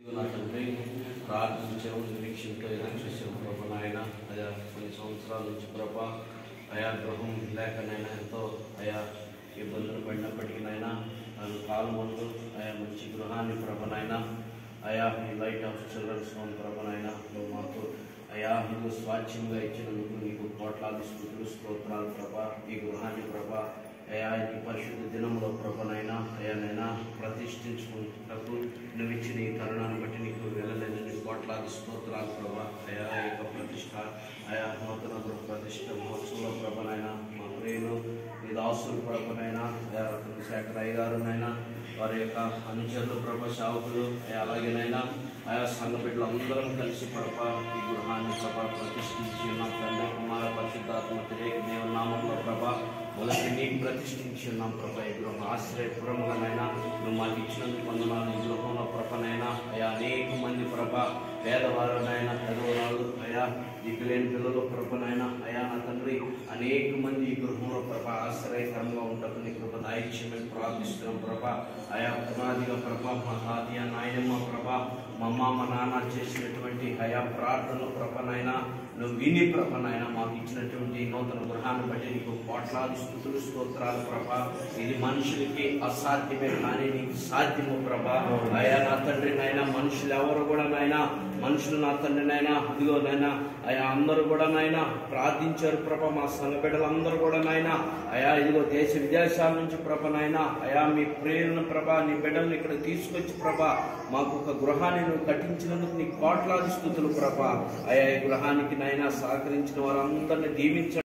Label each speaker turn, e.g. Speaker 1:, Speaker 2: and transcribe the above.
Speaker 1: నా తండ్రి ప్రార్థించాము నిరీక్షణతో ఎదురు చూసాం ప్రభా నాయన అయా కొన్ని సంవత్సరాల నుంచి ప్రభా అయా గృహం లేకనైనా ఎంతో అయా ఇబ్బందులు పడినప్పటికీ నాయన తను కాలం ముందు అయా మంచి గృహాన్ని ప్రభనైనా అయా ఈ లైట్ ఆఫ్ చిల్డ్రన్స్ హోమ్ ప్రభనైనా నువ్వు మాకు అయా నువ్వు స్వాచ్ఛంగా ఇచ్చినందుకు నీకు కోట్లాది స్థుతులు స్తోత్రాలు ప్రభా ఈ గృహాన్ని ప్రభా అయా ఈ పరిశుద్ధ దినంలో ప్రభనైనా అయానైనా ప్రతిష్ఠించుకుంటూ నువ్వు ఇచ్చిన ఈ తరుణాన్ని బట్టి నీకు వెళ్ళలేని కోట్లాది స్తోత్రాలు ప్రభా అయా ఈ యొక్క ప్రతిష్ట అయా నూతన గృహ ప్రతిష్ట మహోత్సవంలో ప్రభనైనా మా ప్రియులు ఈ దాసులు ప్రభనైనా అయా శేఖర్ అయ్య గారునైనా వారి యొక్క అనుచరులు ప్రభ సేవకులు అయా అలాగేనైనా ఆయా సంఘ బిడ్డలు అందరం కలిసి ప్రభ ఈ గృహాన్ని ప్రభ ప్రతిష్ఠించి ఉన్నాం తండ్రి కుమార పరిశుద్ధాత్మ తిరేక దేవుని నామంలో ప్రభ మొదటి నీ ప్రతిష్ఠించి ఉన్నాం ప్రభ ఈ గృహం ఆశ్రయపురముగానైనా నువ్వు మాకు ఇచ్చినందుకు వందనాలు ఈ గృహంలో ప్రభనైనా అయా అనేక మంది ప్రభ పేదవారునైనా పెదవరాలు అయా దిక్కులేని పిల్లలు ప్రభనైనా అయా నా తండ్రి అనేక మంది ఈ గృహంలో ప్రభ ఆశ్రయకరంగా ఉంటుంది నీ కృప దాయిత్యమని ప్రార్థిస్తున్నాం ప్రభ అయా పునాదిగా ప్రభ మా తాతయ్య నాయనమ్మ ప్రభ మా అమ్మ మా నాన్న చేసినటువంటి అయా ప్రార్థనలు ప్రభనైనా నువ్వు విని ప్రభనైనా మాకు ఇచ్చినటువంటి ఈ నూతన గృహాన్ని బట్టి నీకు కోట్లాది స్థుతులు స్తోత్రాలు ప్రభ ఇది మనుషులకి అసాధ్యమే కానీ నీకు సాధ్యము ప్రభ అయా నా తండ్రి నాయన మనుషులు ఎవరు కూడా నాయనా మనుషులు నా తండ్రి నాయన అదిగో నాయనా అయా అందరూ కూడా నాయన ప్రార్థించారు ప్రభ మా సంఘ బిడ్డలందరూ కూడా నాయన అయా ఇదిగో దేశ విదేశాల నుంచి ప్రభ నాయన అయా మీ ప్రేరణ ప్రభ నీ బిడ్డల్ని ఇక్కడ తీసుకొచ్చి ప్రభ మాకు ఒక గృహాన్ని నువ్వు కట్టించినందుకు నీ కోట్లాది స్థుతులు ప్రభ అయా ఈ గృహానికి నాయన సహకరించిన వారందరిని దీవించ